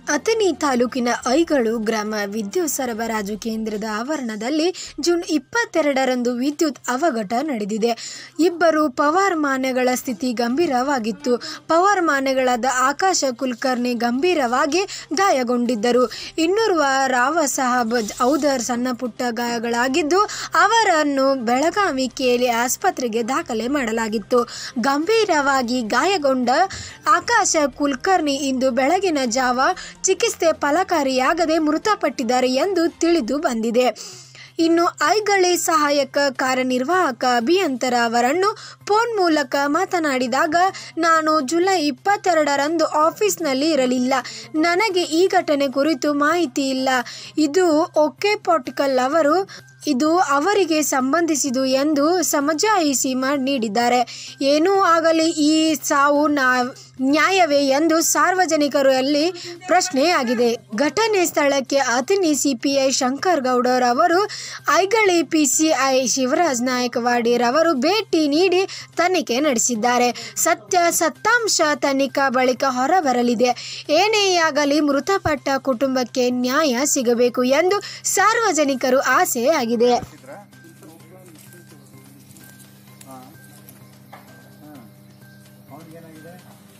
ಅಥಣಿ ತಾಲೂಕಿನ ಐಗಳು ಗ್ರಾಮ ವಿದ್ಯುತ್ ಸರಬರಾಜು ಕೇಂದ್ರದ ಆವರಣದಲ್ಲಿ ಜೂನ್ ಇಪ್ಪತ್ತೆರಡರಂದು ವಿದ್ಯುತ್ ಅವಘಡ ನಡೆದಿದೆ ಇಬ್ಬರು ಪವರ್ ಮಾನೆಗಳ ಸ್ಥಿತಿ ಗಂಭೀರವಾಗಿತ್ತು ಪವರ್ ಮಾನೆಗಳಾದ ಆಕಾಶ ಕುಲಕರ್ಣಿ ಗಂಭೀರವಾಗಿ ಗಾಯಗೊಂಡಿದ್ದರು ಇನ್ನೋರ್ವ ರಾವ ಸಾಹಬ್ ಔದರ್ ಸಣ್ಣ ಪುಟ್ಟ ಗಾಯಗಳಾಗಿದ್ದು ಅವರನ್ನು ಬೆಳಗಾವಿ ಕೇಲಿ ಆಸ್ಪತ್ರೆಗೆ ದಾಖಲೆ ಮಾಡಲಾಗಿತ್ತು ಗಂಭೀರವಾಗಿ ಗಾಯಗೊಂಡ ಆಕಾಶ ಕುಲಕರ್ಣಿ ಇಂದು ಬೆಳಗಿನ ಜಾವ ಚಿಕಿತ್ಸೆ ಫಲಕಾರಿಯಾಗದೆ ಮೃತಪಟ್ಟಿದ್ದಾರೆ ಎಂದು ತಿಳಿದು ಬಂದಿದೆ ಇನ್ನು ಐಗಳಿ ಸಹಾಯಕ ಕಾರ್ಯನಿರ್ವಾಹಕ ಅಭಿಯಂತರ ಅವರನ್ನು ಫೋನ್ ಮೂಲಕ ಮಾತನಾಡಿದಾಗ ನಾನು ಜುಲೈ ಇಪ್ಪತ್ತೆರಡರಂದು ಆಫೀಸ್ನಲ್ಲಿ ಇರಲಿಲ್ಲ ನನಗೆ ಈ ಘಟನೆ ಕುರಿತು ಮಾಹಿತಿ ಇಲ್ಲ ಇದು ಓಕೆ ಪಾಟಿಕಲ್ ಅವರು ಇದು ಅವರಿಗೆ ಸಂಬಂಧಿಸಿದು ಎಂದು ಸಮಜಾಯಿಸಿ ಮಾಡಿ ನೀಡಿದ್ದಾರೆ ಏನೂ ಆಗಲಿ ಈ ಸಾವು ನಾ ನ್ಯಾಯವೇ ಎಂದು ಸಾರ್ವಜನಿಕರಲ್ಲಿ ಪ್ರಶ್ನೆಯಾಗಿದೆ ಘಟನೆ ಸ್ಥಳಕ್ಕೆ ಅಥಣಿ ಸಿಪಿಐ ಶಂಕರ್ ಗೌಡರ್ ಅವರು ಐಗಳಿ ಪಿಸಿಐ ಶಿವರಾಜ್ ನಾಯಕವಾಡಿರವರು ಭೇಟಿ ನೀಡಿ ತನಿಖೆ ನಡೆಸಿದ್ದಾರೆ ಸತ್ಯ ಸತ್ತಾಂಶ ತನಿಖಾ ಬಳಿಕ ಹೊರಬರಲಿದೆ ಏನೇ ಆಗಲಿ ಮೃತಪಟ್ಟ ಕುಟುಂಬಕ್ಕೆ ನ್ಯಾಯ ಸಿಗಬೇಕು ಎಂದು ಸಾರ್ವಜನಿಕರು ಆಸೆ ಆಗಿದೆ ಅವನಿಗೇನಾಗಿದೆ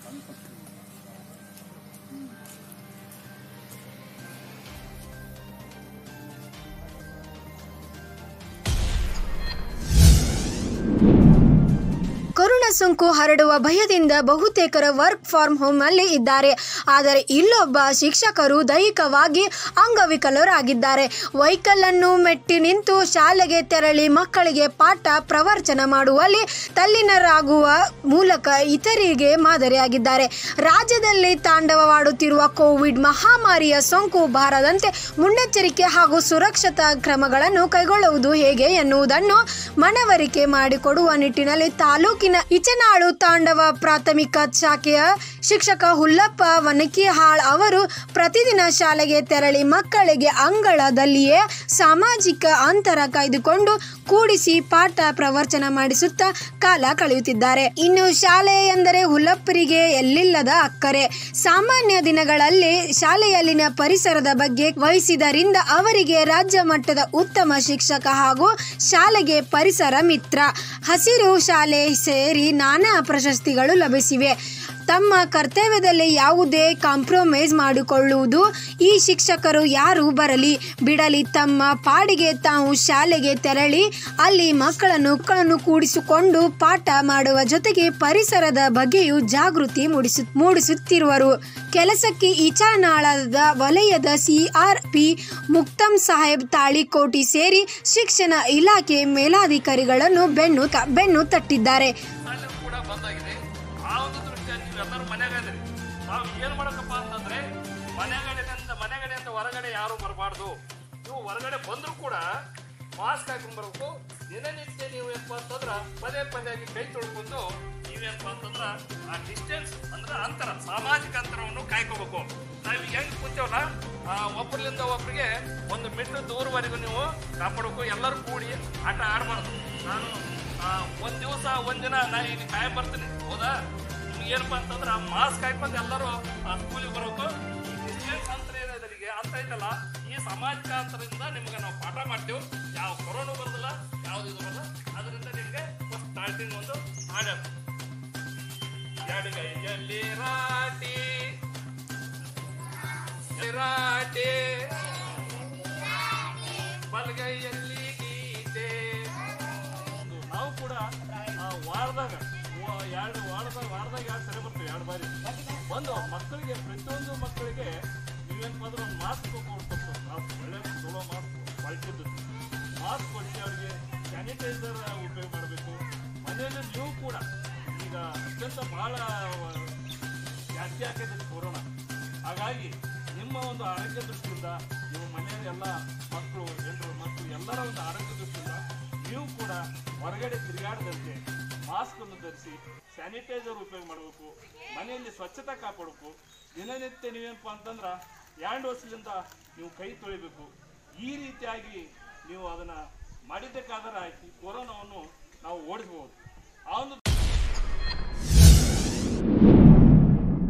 ಕೊರೋನಾ ಸೋಂಕು ಹರಡುವ ಭಯದಿಂದ ಬಹುತೇಕರ ವರ್ಕ್ ಫ್ರಮ್ ಹೋಮ್ ಅಲ್ಲಿ ಇದ್ದಾರೆ ಆದರೆ ಇಲ್ಲೊಬ್ಬ ಶಿಕ್ಷಕರು ದೈಹಿಕವಾಗಿ ಅಂಗವಿಕಲರಾಗಿದ್ದಾರೆ ವೆಹಿಕಲ್ ಅನ್ನು ಮೆಟ್ಟಿ ನಿಂತು ಶಾಲೆಗೆ ತೆರಳಿ ಮಕ್ಕಳಿಗೆ ಪಾಠ ಪ್ರವಚನ ಮಾಡುವಲ್ಲಿ ತಲ್ಲೀನರಾಗುವ ಮೂಲಕ ಇತರರಿಗೆ ಮಾದರಿಯಾಗಿದ್ದಾರೆ ರಾಜ್ಯದಲ್ಲಿ ತಾಂಡವವಾಡುತ್ತಿರುವ ಕೋವಿಡ್ ಮಹಾಮಾರಿಯ ಸೋಂಕು ಬಾರದಂತೆ ಮುನ್ನೆಚ್ಚರಿಕೆ ಹಾಗೂ ಸುರಕ್ಷತಾ ಕ್ರಮಗಳನ್ನು ಕೈಗೊಳ್ಳುವುದು ಹೇಗೆ ಎನ್ನುವುದನ್ನು ಮನವರಿಕೆ ಮಾಡಿಕೊಡುವ ನಿಟ್ಟಿನಲ್ಲಿ ತಾಲೂಕಿನ ಇಚನಾಳು ತಾಂಡವ ಪ್ರಾಥಮಿಕ ಶಾಖೆಯ ಶಿಕ್ಷಕ ಹುಲ್ಲಪ್ಪ ವನಕಿಹಾಳ್ ಅವರು ಪ್ರತಿದಿನ ಶಾಲೆಗೆ ತೆರಳಿ ಮಕ್ಕಳಿಗೆ ಅಂಗಳದಲ್ಲಿಯೇ ಸಾಮಾಜಿಕ ಅಂತರ ಕಾಯ್ದುಕೊಂಡು ಕೂಡಿಸಿ ಪಾಠ ಪ್ರವಚನ ಮಾಡಿಸುತ್ತಾ ಕಾಲ ಕಳೆಯುತ್ತಿದ್ದಾರೆ ಇನ್ನು ಶಾಲೆ ಎಂದರೆ ಹುಲ್ಲಪ್ಪರಿಗೆ ಎಲ್ಲಿಲ್ಲದ ಅಕ್ಕರೆ ಸಾಮಾನ್ಯ ದಿನಗಳಲ್ಲಿ ಶಾಲೆಯಲ್ಲಿನ ಪರಿಸರದ ಬಗ್ಗೆ ವಹಿಸಿದರಿಂದ ಅವರಿಗೆ ರಾಜ್ಯ ಮಟ್ಟದ ಉತ್ತಮ ಶಿಕ್ಷಕ ಹಾಗೂ ಶಾಲೆಗೆ ಪರಿಸರ ಮಿತ್ರ ಹಸಿರು ಶಾಲೆ ಸೇರಿ ನಾನಾ ಪ್ರಶಸ್ತಿಗಳು ಲಭಿಸಿವೆ ತಮ್ಮ ಕರ್ತವ್ಯದಲ್ಲಿ ಯಾವುದೇ ಕಾಂಪ್ರಮೈಸ್ ಮಾಡಿಕೊಳ್ಳುವುದು ಈ ಶಿಕ್ಷಕರು ಯಾರು ಬರಲಿ ಬಿಡಲಿ ತಮ್ಮ ಪಾಡಿಗೆ ತಾವು ಶಾಲೆಗೆ ತೆರಳಿ ಅಲ್ಲಿ ಮಕ್ಕಳನ್ನು ಮಕ್ಕಳನ್ನು ಕೂಡಿಸಿಕೊಂಡು ಪಾಠ ಮಾಡುವ ಜೊತೆಗೆ ಪರಿಸರದ ಬಗ್ಗೆಯೂ ಜಾಗೃತಿ ಮೂಡಿಸು ಮೂಡಿಸುತ್ತಿರುವರು ಕೆಲಸಕ್ಕೆ ಈಚಾನಾಳದ ವಲಯದ ಸಿಆರ್ಪಿ ಮುಕ್ತಂ ಸಾಹೇಬ್ ತಾಳಿಕೋಟಿ ಸೇರಿ ಶಿಕ್ಷಣ ಇಲಾಖೆ ಮೇಲಾಧಿಕಾರಿಗಳನ್ನು ಬೆನ್ನು ತ- ಬೆನ್ನು ತಟ್ಟಿದ್ದಾರೆ ಶಾಲೆ ಕೂಡ ಬಂದಾಗಿದೆ ಆ ಒಂದು ದೃಷ್ಟಿಯಲ್ಲಿ ನೀವೆಲ್ಲರೂ ಮನೆಯಾಗದ್ರಿ ನಾವು ಏನು ಮಾಡಬೇಕಪ್ಪ ಅಂತಂದ್ರೆ ಮನೆಗಡೆಯಿಂದ ಮನೆಗಡೆಯಿಂದ ಹೊರಗಡೆ ಯಾರು ಬರಬಾರ್ದು ನೀವು ಹೊರಗಡೆ ಬಂದರೂ ಕೂಡ ಮಾಸ್ಕ್ ಹಾಕೊಂಡ್ ಬರಬೇಕು ದಿನನಿತ್ಯ ನೀವು ಏನಪ್ಪ ಅಂತಂದ್ರ ಪದೇ ಪದೇ ಆಗಿ ಕೈ ತೊಳ್ಕೊಂಡು ನೀವೇನಪ್ಪ ಅಂತಂದ್ರ ಆ ಡಿಸ್ಟೆನ್ಸ್ ಅಂದ್ರೆ ಅಂತರ ಸಾಮಾಜಿಕ ಅಂತರವನ್ನು ಕಾಯ್ಕೋಬೇಕು ನಾವು ಹೆಂಗ್ ಕೂತೇವಲ್ಲ ಆ, ಒಬ್ಬರಿಂದ ಒಬ್ಬರಿಗೆ ಒಂದು ಮಿಟ್ರು ದೂರವರೆಗೂ ನೀವು ಕಾಪಾಡಬೇಕು ಎಲ್ಲರೂ ಕೂಡಿ ಆಟ ಆಡಬಾರ್ದು ನಾನು ಆ, ಒಂದ್ ದಿವಸ ಒಂದ್ ದಿನ ನಾ ಇಲ್ಲಿ ಕಾಯಂ ಬರ್ತೀನಿ ಹೌದಾ ನಿಮ್ಗೆ ಏನಪ್ಪಾ ಅಂತಂದ್ರ ಮಾಸ್ಕ್ ಹಾಕೊಂಡು ಎಲ್ಲರೂ ಸ್ಕೂಲಿಗೆ ಬರಬೇಕು ಡಿಸ್ಟೆನ್ಸ್ ಅಂತರ ಏನದರಿಗೆ ಅಂತ ಐತಲ್ಲ ಈ ಸಾಮಾಜಿಕ ಅಂತರದಿಂದ ನಿಮ್ಗೆ ನಾವು ಪಾಠ ಮಾಡ್ತೇವೆ ಯಾವ ಕೊರೋನಾ ಬರೋದಿಲ್ಲ ಯಾವ್ದು ಇದು ಬರಲ್ಲ ಅದರಿಂದ ನಿಮ್ಗೆ ಸ್ಟಾರ್ಟಿಂಗ್ ಒಂದು ಹಾಡ ಎರಡು ಕೈಯಲ್ಲಿ ರಾಟಿ ರಾಟೆ ಬಲಗೈಯಲ್ಲಿ ಗೀತೆ ಒಂದು ನಾವು ಕೂಡ ಆ, ವಾರದಾಗ ವ- ಎರಡು ವಾರದಾಗ ವಾರದಾಗ ಎರಡು ಸರಿ ಬರ್ತೀವಿ ಎರಡು ಬಾರಿ ಒಂದು ಮಕ್ಕಳಿಗೆ ಪ್ರತಿಯೊಂದು ಮಕ್ಕಳಿಗೆ ನೀವೇನಪ್ಪ ಅಂದ್ರೆ ಒಂದು ಮಾಸ್ಕ್ ಕೊಡ್ಬೇಕು ಮಾಸ್ಕ್ ಒಳ್ಳೆ ಚಲೋ ಮಾಸ್ಕ್ ಕ್ವಾಲಿಟಿದ್ದು ಮಾಸ್ಕ್ ಕೊಡಿಸಿ ಅವರಿಗೆ ಸ್ಯಾನಿಟೈಸರ್ ಉಪಯೋಗ ಮಾಡಬೇಕು ಮನೆಯಲ್ಲಿ ನೀವು ಕೂಡ ಈಗ ಅತ್ಯಂತ ಬಹಳ ಜಾಸ್ತಿ ಆಗ್ತೈತೆ ಕೊರೋನಾ ಹಾಗಾಗಿ ನಿಮ್ಮ ಒಂದು ಆರೋಗ್ಯ ದೃಷ್ಟಿಯಿಂದ ನಿಮ್ಮ ಮನೆಯಲ್ಲಿ ಎಲ್ಲ ಮಕ್ಕಳು ಹೆಣ್ಣು ಮಕ್ಕಳು ಎಲ್ಲರ ಒಂದು ಆರೋಗ್ಯ ದೃಷ್ಟಿಯಿಂದ ನೀವು ಕೂಡ ಹೊರಗಡೆ ತಿರುಗಾಡದಂತೆ ಮಾಸ್ಕ್ ಅನ್ನು ಧರಿಸಿ ಸ್ಯಾನಿಟೈಸರ್ ಉಪಯೋಗ ಮಾಡಬೇಕು ಮನೆಯಲ್ಲಿ ಸ್ವಚ್ಛತೆ ಕಾಪಾಡಬೇಕು ದಿನನಿತ್ಯ ನೀವೇನಪ್ಪ ಅಂತಂದ್ರೆ ಎರಡು ವರ್ಷದಿಂದ ನೀವು ಕೈ ತೊಳಿಬೇಕು ಈ ರೀತಿಯಾಗಿ ನೀವು ಅದನ್ನ ಮಾಡಿದ್ದಕ್ಕಾದ್ರೆ ಈ ಕೊರೋನಾವನ್ನು ನಾವು ಓಡಿಸ್ಬೋದು ಆ ಒಂದು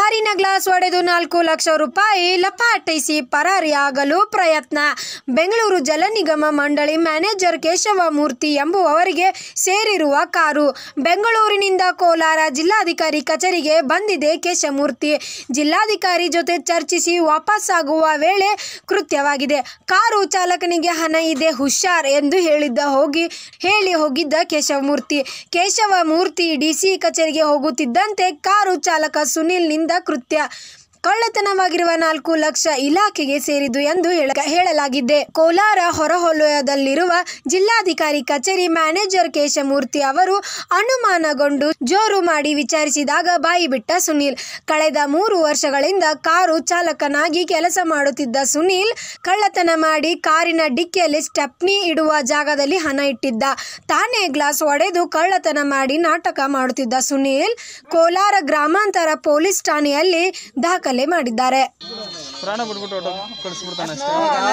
ಕಾರಿನ ಗ್ಲಾಸ್ ಒಡೆದು ನಾಲ್ಕು ಲಕ್ಷ ರೂಪಾಯಿ ಲಪಾಟಿಸಿ ಪರಾರಿಯಾಗಲು ಪ್ರಯತ್ನ ಬೆಂಗಳೂರು ಜಲ ನಿಗಮ ಮಂಡಳಿ ಮ್ಯಾನೇಜರ್ ಕೇಶವಮೂರ್ತಿ ಎಂಬುವವರಿಗೆ ಸೇರಿರುವ ಕಾರು ಬೆಂಗಳೂರಿನಿಂದ ಕೋಲಾರ ಜಿಲ್ಲಾಧಿಕಾರಿ ಕಚೇರಿಗೆ ಬಂದಿದೆ ಕೇಶವಮೂರ್ತಿ ಜಿಲ್ಲಾಧಿಕಾರಿ ಜೊತೆ ಚರ್ಚಿಸಿ ವಾಪಸ್ಸಾಗುವ ವೇಳೆ ಕೃತ್ಯವಾಗಿದೆ ಕಾರು ಚಾಲಕನಿಗೆ ಹಣ ಇದೆ ಹುಷಾರ್ ಎಂದು ಹೇಳಿದ್ದ ಹೋಗಿ ಹೇಳಿ ಹೋಗಿದ್ದ ಕೇಶವಮೂರ್ತಿ ಕೇಶವಮೂರ್ತಿ ಡಿಸಿ ಕಚೇರಿಗೆ ಹೋಗುತ್ತಿದ್ದಂತೆ ಕಾರು ಚಾಲಕ ಸುನಿಲ್ನಿಂದ ಕೃತ್ಯ ಕಳ್ಳತನವಾಗಿರುವ ನಾಲ್ಕು ಲಕ್ಷ ಇಲಾಖೆಗೆ ಸೇರಿದು ಎಂದು ಹೇಳ- ಹೇಳಲಾಗಿದೆ ಕೋಲಾರ ಹೊರವಲಯದಲ್ಲಿರುವ ಜಿಲ್ಲಾಧಿಕಾರಿ ಕಚೇರಿ ಮ್ಯಾನೇಜರ್ ಕೇಶಮೂರ್ತಿ ಅವರು ಅನುಮಾನಗೊಂಡು ಜೋರು ಮಾಡಿ ವಿಚಾರಿಸಿದಾಗ ಬಾಯಿ ಬಿಟ್ಟ ಸುನೀಲ್ ಕಳೆದ ಮೂರು ವರ್ಷಗಳಿಂದ ಕಾರು ಚಾಲಕನಾಗಿ ಕೆಲಸ ಮಾಡುತ್ತಿದ್ದ ಸುನೀಲ್ ಕಳ್ಳತನ ಮಾಡಿ ಕಾರಿನ ಡಿಕ್ಕಿಯಲ್ಲಿ ಸ್ಟೆಪ್ನಿ ಇಡುವ ಜಾಗದಲ್ಲಿ ಹಣ ಇಟ್ಟಿದ್ದ ತಾನೇ ಗ್ಲಾಸ್ ಒಡೆದು ಕಳ್ಳತನ ಮಾಡಿ ನಾಟಕ ಮಾಡುತ್ತಿದ್ದ ಸುನೀಲ್ ಕೋಲಾರ ಗ್ರಾಮಾಂತರ ಪೊಲೀಸ್ ಠಾಣೆಯಲ್ಲಿ ದಾಖಲೆ ಮಾಡಿದ್ದಾರೆ ಪ್ರಾಣ ಬಿಟ್ಬಿಟ್ಟು ಹೊರ್ಟು ಕಳಿಸ್ಬಿಡ್ತಾನೆ ಅಷ್ಟೇ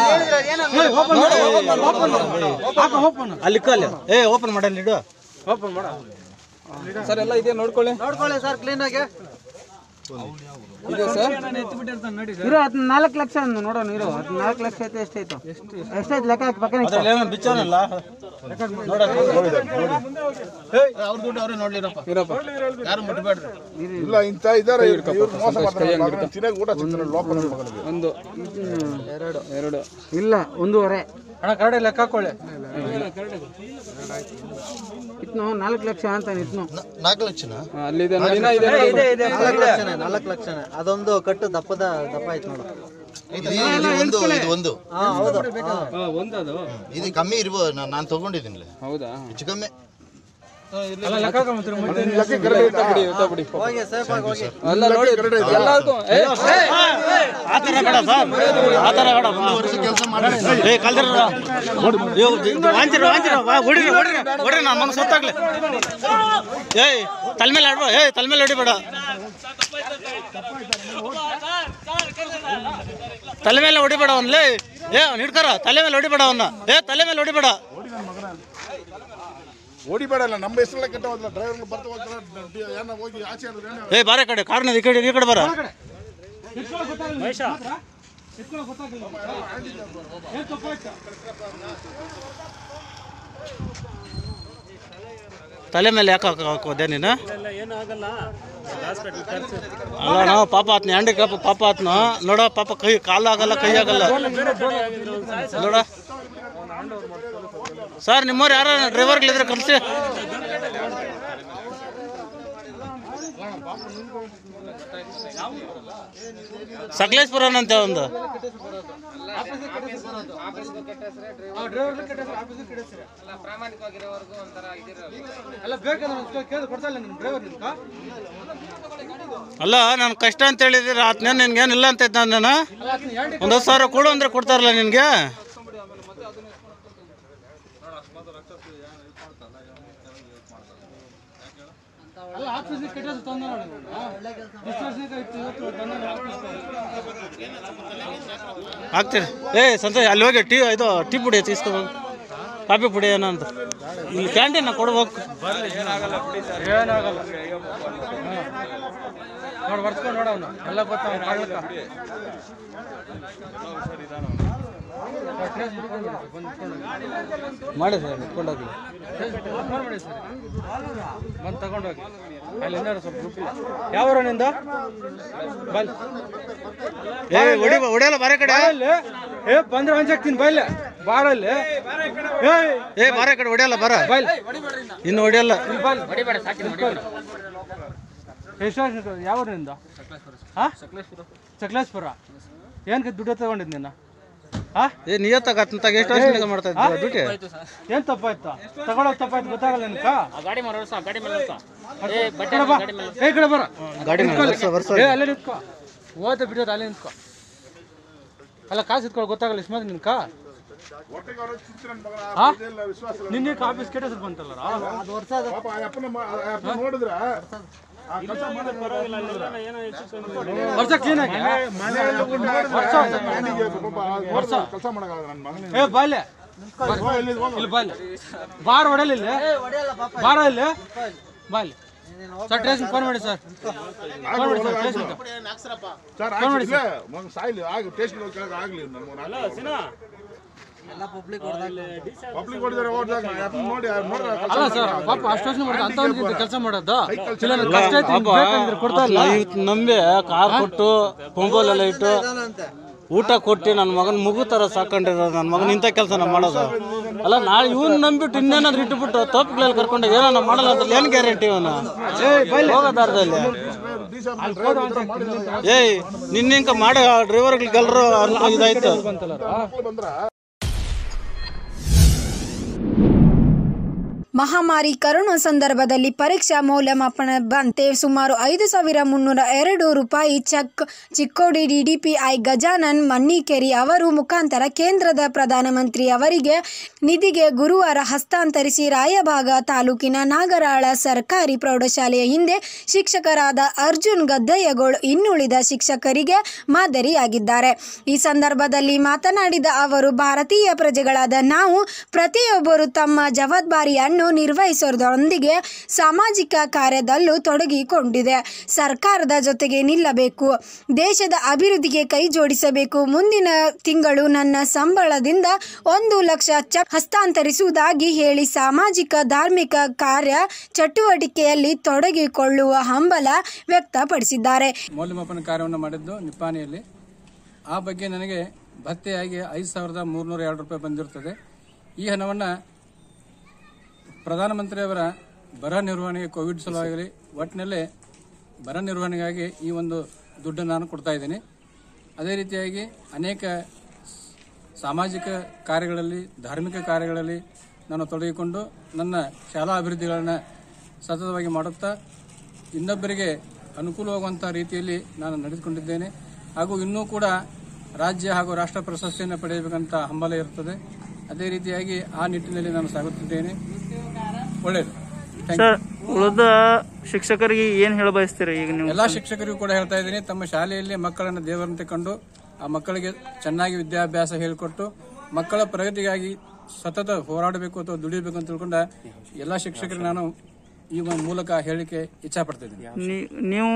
ಅಲ್ಲಿ ಕಲ್ಲಿ ಏ ಓಪನ್ ಮಾಡಲ್ಲ ಇಡು ಓಪನ್ ಮಾಡ ಸರ್ ಎಲ್ಲ ಇದೆ ನೋಡ್ಕೊಳ್ಳಿ ನೋಡ್ಕೊಳ್ಳಿ ಸರ್ ಕ್ಲೀನ್ ಆಗಿ ಇದೆ ಸರ್ ಇರೋ ಹದ್ ನಾಲ್ಕು ಲಕ್ಷ ಅಂದು ನೋಡೋಣ ಇರೋ ಹದ್ ನಾಲ್ಕು ಲಕ್ಷ ಐತೆ ಎಷ್ಟಾಯ್ತು ಎಷ್ಟಾಯ್ತು ಲೆಕ್ಕ ಹಾಕಿ ಪಕ್ಕನೆ ಅದ್ರಲ್ಲಿ ಏನೋ ಬಿಚ್ಚವನಲ್ಲ ಅವ್ರ ದುಡ್ಡು ಅವ್ರೇ ನೋಡ್ಲಿರಪ್ಪ ಇರಪ್ಪ ಯಾರು ಮುಟ್ಬೇಡ್ರಿ ಇಲ್ಲ ಇಂಥ ಇದಾರೆ ಇವ್ರು ಮೋಸ ಮಾಡ್ತಾರೆ ಮಗನ ತಿನ್ನಕ್ ಊಟ ಸಿಗ್ತಾರೆ ಲೋಪ ನನ್ನ ಮಗನಿಗೆ ಒಂದು ಎರಡು ಎರಡು ಇಲ್ಲ ಒಂದೂವರೆ ಅಣ್ಣ ಕರಡೆ ಲೆಕ್ಕ ಹಾಕೊಳ್ಳಿ ಇತ್ನು ನಾಲ್ಕು ಲಕ್ಷ ಅಂತ ಇತ್ನು ನಾಲ್ಕು ಲಕ್ಷನ ಅಲ್ಲಿದೆ ನೋಡಿ ಇನ್ನ ಇದೆ ನೋಡಿ. ನಾಲ್ಕು ಲಕ್ಷನೇ ನಾಲ್ಕು ಲಕ್ಷನೇ ಅದೊಂದು ಕಟ್ಟು ದಪ್ಪದ ದಪ್ಪ ಆಯ್ತು ನೋಡು ಇದು ಒಂದು ಇದು ಒಂದು ಹಾ ಹೌದು ಹಾ. ಹಾ, ಒಂದದು ಇದು ಕಮ್ಮಿ ಇರ್ಬೋದು ನಾನು ನಾನು ತಗೊಂಡಿದ್ದೀನಿ ಹೌದಾ ಹೆಚ್ಚು ಕಮ್ಮಿ ಅಲ್ಲ, ಲೆಕ್ಕ ಹಾಕೊಂಬಿಡ್ತೀರಿ ಮತ್ತೆ. ಇಲ್ಲ, ಇರ್ತಾ ಬಿಡಿ, ಇರ್ತಾ ಬಿಡಿ. ಹೋಗಿ ಸೇಫ್ ಆಗಿ ಹೋಗಿ ಅಲ್ಲ ನೋಡಿ ಎಲ್ಲಾರ್ಗೂ ಏ, ಏ, ಆ ಥರ ಬೇಡ ಸರ್ ಆ ಥರ ಬೇಡ ಕೆಲಸ ಮಾಡಿ ಏ ಕಲ್ದ್ರ ವಾಂಚಿರ ವಾಂಚಿರ ಹೊಡಿರಿ ಹೊಡಿರಿ ಹೊಡಿರಿ ನನ್ನ ಮಗ ಸೊತ್ತಾಗ್ಲಿ ಏಯ್ ತಲೆ ಮೇಲೆ ಆಡ್ಬೋ ಏಯ್ ತಲೆ ಮೇಲೆ ಹೊಡಿಬೇಡ ತಲೆ ಮೇಲೆ ಹೊಡಿಬೇಡ ಅವನ್ಲೇ ಏ ಅವ್ನು ಹಿಡ್ಕರ ತಲೆ ಮೇಲೆ ಹೊಡಿಬೇಡ ಅವನ್ನ ಏ ತಲೆ ಮೇಲೆ ಹೊಡಿಬೇಡ ಓಡಿಬೇಡ ಇಲ್ಲ ನಮ್ಮ ಹೆಸರಲ್ಲೇ ಕೆಟ್ಟ ಹೋದ್ಲ ಡ್ರೈವರ್ಗಳು ಬರ್ತಾ ಹೋಗ್ತಾರೆ ಏನೋ ಹೋಗಿ ಆಚೆ ಅಂದ್ರೆ ಏನೇ ಏ ಬಾರೆ ಕಡೆ ಕಾರ್ನ ಈ ಕಡೆ ಈ ಕಡೆ ಬರ ತಲೆ ಮೇಲೆ ಯಾಕೆ ಹಾಕ ಹಾಕೋದೆ ನೀನು ಅಲ್ಲ ನಾವು ಪಾಪ ಆತ್ನ ಹ್ಯಾಂಡಿಕ್ಯಾಪ್ ಪಾಪ ಆತ್ನ ನೋಡ ಪಾಪ ಕೈ ಕಾಲು ಆಗಲ್ಲ ಕೈ ಆಗಲ್ಲ ನೋಡ ಸರ್ ನಿಮ್ಮವ್ರು ಯಾರು ಡ್ರೈವರ್ಗಳಿದ್ರೆ ಕಲಿಸಿ ಸಕಲೇಶ್ಪುರನಂತೆ ಒಂದು ಅಲ್ಲ ನಾನು ಕಷ್ಟ ಅಂತ ಹೇಳಿದ್ರೆ ಆತ್ನ ನಿನ್ಗೇನಿಲ್ಲ ಅಂತ ಇದ್ದ ನಾನು ಒಂದು ಹತ್ತು ಸಾವಿರ ಕೊಡು ಅಂದ್ರೆ ಕೊಡ್ತಾರಲ್ಲ ನಿನಗೆ ಹಾಕ್ತೀರಿ ಏ ಸಂತೋಷ್ ಅಲ್ಲಿ ಹೋಗಿ ಟೀ ಇದು ಟೀ ಪುಡಿ తీసుకుపోగు ಕಾಫಿ ಪುಡಿ ಏನೋ ಅಂತ ಇಲ್ಲಿ ಕ್ಯಾಂಟೀನ್ ಕೊಡ್ಬೇಕು ಏನಾಗಲ್ಲ ನೋಡಿ ಬರ್ಸ್ಕೊಂಡು ನೋಡ ಅವನು ಎಲ್ಲ ಗೊತ್ತ ಅವ್ನು ಕಾಡ್ಲಕ್ಕ ಮಾಡಿ ಸರ್ ಇಟ್ಕೊಂಡೋಗಿ ಮಾಡಿ ಸರ್ ಬಂದು ತಗೊಂಡೋಗಿ ಅಲ್ಲಿ ಇನ್ನೂ ಸ್ವಲ್ಪ ಗ್ರೂಪ್ ಇಲ್ಲ ಯಾವ ನಿಂದ ಬಲ್ ಏ ಹೊಡಿ ಹೊಡಿಯಲ್ಲ ಬಾರೆ ಕಡೆ ಬಾರಲ್ಲಿ ಏ ಬಂದ್ರೆ ಹಂಚಾಕ್ತೀನಿ ಬೈಲ್ ಬಾರಲ್ಲಿ ಏಯ್ ಏ ಬಾರೆ ಕಡೆ ಹೊಡಿಯಲ್ಲ ಬರ ಬೈಲ್ ಇನ್ನು ಹೊಡಿಯಲ್ಲ ಬಲ್ ಎಷ್ಟು ಯಾವ ಊರಿನಿಂದ ಹಾ ಸಕಲೇಶ್ಪುರ ಏನಕ್ಕೆ ದುಡ್ಡು ತಗೊಂಡಿದ್ ನಿನ್ನ ಹಾ ಏ ನಿಯತ್ತಾಗ ಹತ್ತಂತಾಗ ಎಷ್ಟು ವರ್ಷ ಮಾಡ್ತಾ ಇದ್ದೀರಾ ಡ್ಯೂಟಿ ಏನ್ ತಪ್ಪಾಯ್ತು ತಗೊಳಕ್ ತಪ್ಪಾಯ್ತು ಗೊತ್ತಾಗಲ್ಲ ನಿನ್ಕ ಗಾಡಿ ಮಾರೋಸ ಗಾಡಿ ಮೇಲೆ ಈ ಕಡೆ ಬಾ ಏ ಈ ಕಡೆ ಬರ ಗಾಡಿ ಮೇಲೆ ನಿಂತ್ಕೊಳ್ಳಿ. ವರ್ಷ ವರ್ಷ ಏ ಅಲ್ಲೇ ನಿಂತ್ಕೋ ಓದ ಬಿಡೋದು ಅಲ್ಲೇ ನಿಂತ್ಕೋ ಅಲ್ಲ ಕಾಸು ಇಟ್ಕೊಳ್ಳೋ ಗೊತ್ತಾಗಲ್ಲ ಇಸ್ಮಾದ್ ನಿನ್ಕ ಹೊಟ್ಟೆಗೆ ಅವ್ರ ಚಿಂತೆ ನನ್ನ ಮಗನ ಹಾ? ಇದೆಲ್ಲ ವಿಶ್ವಾಸ ಇಲ್ಲ. ನಿನ್ನೆ ಆಫೀಸ್ ಕೆಟ್ಟ ಹೆಸರು ಬಂತಲ್ಲ ಪಾಪ ಆ ಅಪ್ಪನ ಮ- ಆ ಅಪ್ಪನ ನೋಡಿದ್ರ ಆ ಕೆಲಸ ಮಾಡೋದು ಪರವಾಗಿಲ್ಲ ಅಲ್ಲಿದ್ರ. ವರ್ಷ ಕ್ಲೀನ್ ಆಗಿ ವರ್ಷ ಮನೆಗೆ ಪಾಪ ಆ ನೋಡಿದ್ರೆ ಕೆಲಸ ಮಾಡಕ್ಕಾಗಲ್ಲ ನನ್ನ ಮಗನಿಗೆ ಏ ಬಾಲ್ಯ ಇಲ್ಲಿ ಬಾಲ್ಯ ಬಾರ್ ಹೊಡೆಯಲ್ಲ ಇಲ್ಲಿ ಬಾರ ಇಲ್ಲಿ ಬಾಲ್ಯ ಸರ್ ಟ್ರೇಸಿಂಗ್ ಫೋನ್ ಮಾಡಿ ಸರ್ ಫೋನ್ ಮಾಡಿ ಸರ್ ಟ್ರೇಸಿಂಗ್ ಸರ್ ಆಯ್ತು ಇಲ್ಲ ಮಗ ಸಾಯ್ಲಿ ಆಗ ಟೇಸ್ಟ್ ಆಗ್ಲಿ ನಮ್ಮ ಪಬ್ಲಿಕ್ ಹೊಡೆದಾರೆ ಹೋದಾಗ ನೋಡಿ ನೋಡ್ರಿ ಅಲ್ಲ ಸರ್ ಪಾಪ ಅಷ್ಟು ವರ್ಷ ಮಾಡ್ತಾರೆ ಅಂತ ಕೆಲಸ ಮಾಡೋದು ಇಲ್ಲ ನನಗೆ ಕಷ್ಟ ಐತಿ ಪಾಪ ಬೇಕಂದ್ರೆ ಕೊಡ್ತಾ ಇಲ್ಲ ಇವತ್ತು ನಂಬಿ ಕಾರ್ ಕೊಟ್ಟು ಪೊಂಗೋಲ್ ಎಲ್ಲ ಇಟ್ಟು ಊಟ ಕೊಟ್ಟು ನನ್ನ ಮಗನ ಮಗು ಥರ ಸಾಕೊಂಡಿರೋದು ನನ್ನ ಮಗನ ಇಂಥ ಕೆಲಸ ನಾವು ಮಾಡೋದು ಅಲ್ಲ ನಾಳೆ ಇವನ್ ನಂಬಿಟ್ಟು ಇನ್ನೇನಾದ್ರು ಇಟ್ಬಿಟ್ಟು ತಪ್ಪುಗಳಲ್ಲಿ ಕರ್ಕೊಂಡು ಏನೋ ಮಾಡಲ್ಲ ಅಂತ ಏನು ಗ್ಯಾರಂಟಿ ಇವನು ಹೋಗೋ ದಾರದಲ್ಲಿ ಏಯ್ ನಿನ್ನಿಂಕ ಮಾಡಿ ಡ್ರೈವರ್ಗಳಿಗೆಲ್ಲರೂ ಅನುಕೂಲ ಇದಾಯ್ತು ಬಂದ್ರ ಮಹಾಮಾರಿ ಕರೋನಾ ಸಂದರ್ಭದಲ್ಲಿ ಪರೀಕ್ಷಾ ಮೌಲ್ಯಮಾಪನ ಬಂತೆ ಸುಮಾರು ಐದು ಸಾವಿರ ಮುನ್ನೂರ ಎರಡು ರೂಪಾಯಿ ಚೆಕ್ ಚಿಕ್ಕೋಡಿ ಡಿಡಿಪಿಐ ಗಜಾನನ್ ಮನ್ನಿಕೇರಿ ಅವರು ಮುಖಾಂತರ ಕೇಂದ್ರದ ಪ್ರಧಾನಮಂತ್ರಿ ಅವರಿಗೆ ನಿಧಿಗೆ ಗುರುವಾರ ಹಸ್ತಾಂತರಿಸಿ ರಾಯಭಾಗ ತಾಲೂಕಿನ ನಾಗರಾಳ ಸರ್ಕಾರಿ ಪ್ರೌಢಶಾಲೆಯ ಹಿಂದೆ ಶಿಕ್ಷಕರಾದ ಅರ್ಜುನ್ ಗದ್ದಯ್ಯಗೋಳು ಇನ್ನುಳಿದ ಶಿಕ್ಷಕರಿಗೆ ಮಾದರಿಯಾಗಿದ್ದಾರೆ ಈ ಸಂದರ್ಭದಲ್ಲಿ ಮಾತನಾಡಿದ ಅವರು ಭಾರತೀಯ ಪ್ರಜೆಗಳಾದ ನಾವು ಪ್ರತಿಯೊಬ್ಬರು ತಮ್ಮ ಜವಾಬ್ದಾರಿಯನ್ನು ನಿರ್ವಹಿಸೋದರೊಂದಿಗೆ ಸಾಮಾಜಿಕ ಕಾರ್ಯದಲ್ಲೂ ತೊಡಗಿಕೊಂಡಿದೆ ಸರ್ಕಾರದ ಜೊತೆಗೆ ನಿಲ್ಲಬೇಕು ದೇಶದ ಅಭಿವೃದ್ಧಿಗೆ ಕೈ ಜೋಡಿಸಬೇಕು ಮುಂದಿನ ತಿಂಗಳು ನನ್ನ ಸಂಬಳದಿಂದ ಒಂದು ಲಕ್ಷ ಚೆಕ್ ಹಸ್ತಾಂತರಿಸುವುದಾಗಿ ಹೇಳಿ ಸಾಮಾಜಿಕ ಧಾರ್ಮಿಕ ಕಾರ್ಯ ಚಟುವಟಿಕೆಯಲ್ಲಿ ತೊಡಗಿಕೊಳ್ಳುವ ಹಂಬಲ ವ್ಯಕ್ತಪಡಿಸಿದ್ದಾರೆ ಮೌಲ್ಯಮಾಪನ ಕಾರ್ಯವನ್ನು ಮಾಡಿದ್ದು ನಿಪ್ಪಾಣಿಯಲ್ಲಿ ಆ ಬಗ್ಗೆ ನನಗೆ ಭತ್ತೆಯಾಗಿ ಐದು ಸಾವಿರದ ಮೂರುನೂರ ಎರಡು ರೂಪಾಯಿ ಬಂದಿರುತ್ತದೆ ಈ ಹಣವನ್ನು ಪ್ರಧಾನಮಂತ್ರಿಯವರ ಬರ ನಿರ್ವಹಣೆಗೆ ಕೋವಿಡ್ ಸಲುವಾಗಿ ಒಟ್ಟಿನಲ್ಲೇ ಬರ ನಿರ್ವಹಣೆಗಾಗಿ ಈ ಒಂದು ದುಡ್ಡನ್ನು ನಾನು ಕೊಡ್ತಾ ಇದ್ದೀನಿ ಅದೇ ರೀತಿಯಾಗಿ ಅನೇಕ ಸಾಮಾಜಿಕ ಕಾರ್ಯಗಳಲ್ಲಿ ಧಾರ್ಮಿಕ ಕಾರ್ಯಗಳಲ್ಲಿ ನಾನು ತೊಡಗಿಕೊಂಡು ನನ್ನ ಶಾಲಾ ಅಭಿವೃದ್ಧಿಗಳನ್ನು ಸತತವಾಗಿ ಮಾಡುತ್ತಾ ಇನ್ನೊಬ್ಬರಿಗೆ ಅನುಕೂಲವಾಗುವಂಥ ರೀತಿಯಲ್ಲಿ ನಾನು ನಡೆದುಕೊಂಡಿದ್ದೇನೆ ಹಾಗೂ ಇನ್ನೂ ಕೂಡ ರಾಜ್ಯ ಹಾಗೂ ರಾಷ್ಟ್ರ ಪ್ರಶಸ್ತಿಯನ್ನು ಪಡೆಯಬೇಕಂತ ಹಂಬಲ ಇರುತ್ತದೆ ಅದೇ ರೀತಿಯಾಗಿ ಆ ನಿಟ್ಟಿನಲ್ಲಿ ನಾನು ಸಾಗುತ್ತಿದ್ದೇನೆ ಒಳ್ಳೆಯದು Thank you. ಸರ್ ಉಳಿದ ಶಿಕ್ಷಕರಿಗೆ ಏನ್ ಹೇಳ ಬಯಸ್ತೀರಿ ಈಗ ನೀವು ಎಲ್ಲಾ ಶಿಕ್ಷಕರಿಗೂ ಕೂಡ ಹೇಳ್ತಾ ಇದ್ದೀನಿ ತಮ್ಮ ಶಾಲೆಯಲ್ಲಿ ಮಕ್ಕಳನ್ನು ದೇವರಂತೆ ಕಂಡು ಆ ಮಕ್ಕಳಿಗೆ ಚೆನ್ನಾಗಿ ವಿದ್ಯಾಭ್ಯಾಸ ಹೇಳಿಕೊಟ್ಟು ಮಕ್ಕಳ ಪ್ರಗತಿಗಾಗಿ ಸತತ ಹೋರಾಡಬೇಕು ಅಥವಾ ದುಡಿಯಬೇಕು ಅಂತ ತಿಳ್ಕೊಂಡ ಎಲ್ಲಾ ಶಿಕ್ಷಕರಿಗೆ ನಾನು ಈ ಒಂದು ಮೂಲಕ ಹೇಳಿಕೆ ಇಚ್ಛಾಪಡ್ತಿದ್ದೀನಿ ನೀ- ನೀವು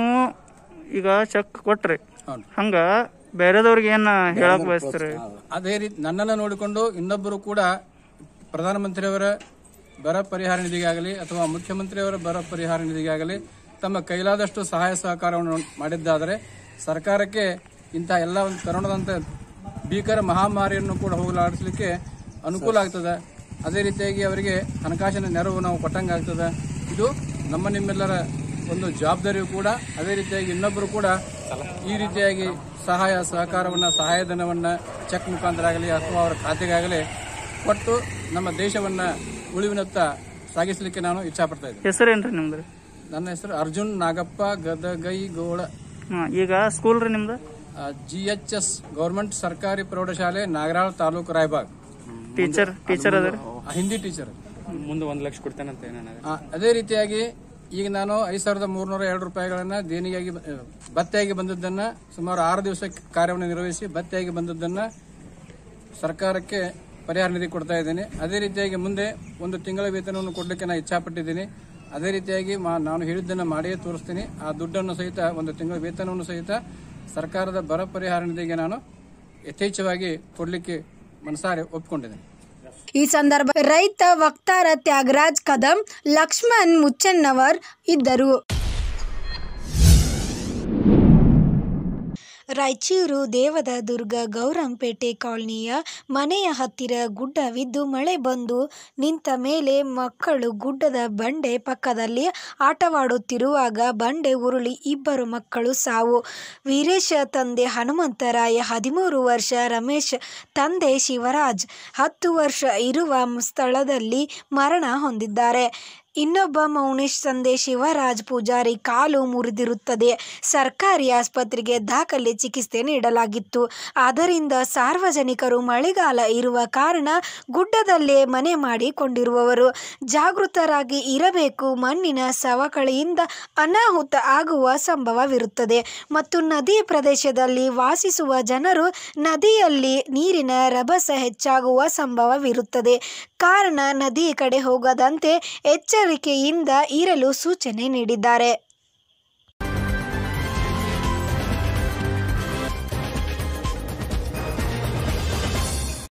ಈಗ ಚೆಕ್ ಕೊಟ್ರಿ ಹೌದು. ಹಂಗ ಬೇರೆದವ್ರಿಗೆ ಏನ್ ಹೇಳಕ್ ಬಯಸ್ತೀರಿ ಅದೇ ರೀತಿ ನನ್ನನ್ನು ನೋಡಿಕೊಂಡು ಇನ್ನೊಬ್ಬರು ಕೂಡ ಪ್ರಧಾನಮಂತ್ರಿಯವರ ಬರ ಪರಿಹಾರ ನಿಧಿಗಾಗಲಿ ಅಥವಾ ಮುಖ್ಯಮಂತ್ರಿಯವರ ಬರ ಪರಿಹಾರ ನಿಧಿಗಾಗಲಿ ತಮ್ಮ ಕೈಲಾದಷ್ಟು ಸಹಾಯ ಸಹಕಾರವನ್ನು ಮಾಡಿದ್ದಾದರೆ ಸರ್ಕಾರಕ್ಕೆ ಇಂಥ ಎಲ್ಲ ಒಂದು ಕರೋನಾದಂಥ ಭೀಕರ ಮಹಾಮಾರಿಯನ್ನು ಕೂಡ ಹೋಗಲಾಡಿಸಲಿಕ್ಕೆ ಅನುಕೂಲ ಆಗ್ತದೆ ಅದೇ ರೀತಿಯಾಗಿ ಅವರಿಗೆ ಹಣಕಾಸಿನ ನೆರವು ನಾವು ಕೊಟ್ಟಂಗೆ ಆಗ್ತದೆ ಇದು ನಮ್ಮ ನಿಮ್ಮೆಲ್ಲರ ಒಂದು ಜವಾಬ್ದಾರಿಯು ಕೂಡ ಅದೇ ರೀತಿಯಾಗಿ ಇನ್ನೊಬ್ಬರು ಕೂಡ ಈ ರೀತಿಯಾಗಿ ಸಹಾಯ ಸಹಕಾರವನ್ನು ಸಹಾಯಧನವನ್ನು ಚೆಕ್ ಮುಖಾಂತರ ಆಗಲಿ ಅಥವಾ ಅವರ ಖಾತೆಗಾಗಲಿ ಕೊಟ್ಟು ನಮ್ಮ ದೇಶವನ್ನು ಉಳಿವಿನತ್ತ ಸಾಗಿಸಲಿಕ್ಕೆ ನಾನು ಇಚ್ಛಾಪಡ್ತಾ ಇದ್ದೀನಿ ಹೆಸರೇನ್ರಿ ನಿಮ್ದು ನನ್ನ ಹೆಸರು ಅರ್ಜುನ್ ನಾಗಪ್ಪ ಗದಗೈಗೋಳ ಹಾ ಈಗ ಸ್ಕೂಲ್ ರೀ ನಿಮ್ದು ಜಿ ಎಚ್ ಎಸ್ ಗೌರ್ಮೆಂಟ್ ಸರ್ಕಾರಿ ಪ್ರೌಢಶಾಲೆ ನಾಗರಾಳ್ ತಾಲೂಕು ರಾಯಬಾಗ್ ಟೀಚರ್ ಟೀಚರ್ ಅದರಿ ಆ, ಹಿಂದಿ ಟೀಚರ್ ಮುಂದೆ ಒಂದು ಲಕ್ಷ ಕೊಡ್ತೇನಂತ ಏನೇನ ಆ, ಅದೇ ರೀತಿಯಾಗಿ ಈಗ ನಾನು ಐದು ಸಾವಿರದ ಮೂರುನೂರ ಎರಡು ರೂಪಾಯಿಗಳನ್ನ ದೇಣಿಗೆಯಾಗಿ ಬ- ಭತ್ತೆಯಾಗಿ ಬಂದದ್ದನ್ನ ಸುಮಾರು ಆರು ದಿವಸ ಕಾರ್ಯವನ್ನು ನಿರ್ವಹಿಸಿ ಭತ್ತೆಯಾಗಿ ಬಂದದ್ದನ್ನ ಸರ್ಕಾರಕ್ಕೆ ಪರಿಹಾರ ನಿಧಿ ಕೊಡ್ತಾ ಇದ್ದೇನೆ ಅದೇ ರೀತಿಯಾಗಿ ಮುಂದೆ ಒಂದು ತಿಂಗಳ ವೇತನವನ್ನು ಕೊಡಲಿಕ್ಕೆ ನಾನು ಇಚ್ಛಾಪಟ್ಟಿದ್ದೀನಿ ಅದೇ ರೀತಿಯಾಗಿ ಮಾ- ನಾನು ಹೇಳಿದ್ದನ್ನು ಮಾಡಿಯೇ ತೋರಿಸ್ತೀನಿ ಆ ದುಡ್ಡನ್ನು ಸಹಿತ ಒಂದು ತಿಂಗಳ ವೇತನವನ್ನು ಸಹಿತ ಸರ್ಕಾರದ ಬರ ಪರಿಹಾರ ನಿಧಿಗೆ ನಾನು ಯಥೇಚ್ಛವಾಗಿ ಕೊಡಲಿಕ್ಕೆ ಮನಸಾರೆ ಒಪ್ಪಿಕೊಂಡಿದ್ದೇನೆ ಈ ಸಂದರ್ಭ ರೈತ ವಕ್ತಾರ ತ್ಯಾಗರಾಜ್ ಕದಂ ಲಕ್ಷ್ಮಣ್ ಮುಚ್ಚನ್ನವರ್ ಇದ್ದರು ರಾಯಚೂರು ದೇವದ ದುರ್ಗ ಗೌರಂಪೇಟೆ ಕಾಲನಿಯ ಮನೆಯ ಹತ್ತಿರ ಗುಡ್ಡವಿದ್ದು ಮಳೆ ಬಂದು ನಿಂತ ಮೇಲೆ ಮಕ್ಕಳು ಗುಡ್ಡದ ಬಂಡೆ ಪಕ್ಕದಲ್ಲಿ ಆಟವಾಡುತ್ತಿರುವಾಗ ಬಂಡೆ ಉರುಳಿ ಇಬ್ಬರು ಮಕ್ಕಳು ಸಾವು ವೀರೇಶ ತಂದೆ ಹನುಮಂತರಾಯ ಹದಿಮೂರು ವರ್ಷ ರಮೇಶ್ ತಂದೆ ಶಿವರಾಜ್ ಹತ್ತು ವರ್ಷ ಇರುವ ಸ್ಥಳದಲ್ಲಿ ಮರಣ ಹೊಂದಿದ್ದಾರೆ ಇನ್ನೊಬ್ಬ ಮೌನೇಶ್ ತಂದೆ ಶಿವರಾಜ್ ಪೂಜಾರಿ ಕಾಲು ಮುರಿದಿರುತ್ತದೆ ಸರ್ಕಾರಿ ಆಸ್ಪತ್ರೆಗೆ ದಾಖಲೆ ಚಿಕಿತ್ಸೆ ನೀಡಲಾಗಿತ್ತು ಆದ್ದರಿಂದ ಸಾರ್ವಜನಿಕರು ಮಳೆಗಾಲ ಇರುವ ಕಾರಣ ಗುಡ್ಡದಲ್ಲೇ ಮನೆ ಮಾಡಿಕೊಂಡಿರುವವರು ಜಾಗೃತರಾಗಿ ಇರಬೇಕು ಮಣ್ಣಿನ ಸವಕಳಿಯಿಂದ ಅನಾಹುತ ಆಗುವ ಸಂಭವವಿರುತ್ತದೆ ಮತ್ತು ನದಿ ಪ್ರದೇಶದಲ್ಲಿ ವಾಸಿಸುವ ಜನರು ನದಿಯಲ್ಲಿ ನೀರಿನ ರಭಸ ಹೆಚ್ಚಾಗುವ ಸಂಭವವಿರುತ್ತದೆ ಕಾರಣ ನದಿ ಕಡೆ ಹೋಗದಂತೆ ಎಚ್ಚರ ಎಚ್ಚರಿಕೆಯಿಂದ ಇರಲು ಸೂಚನೆ ನೀಡಿದ್ದಾರೆ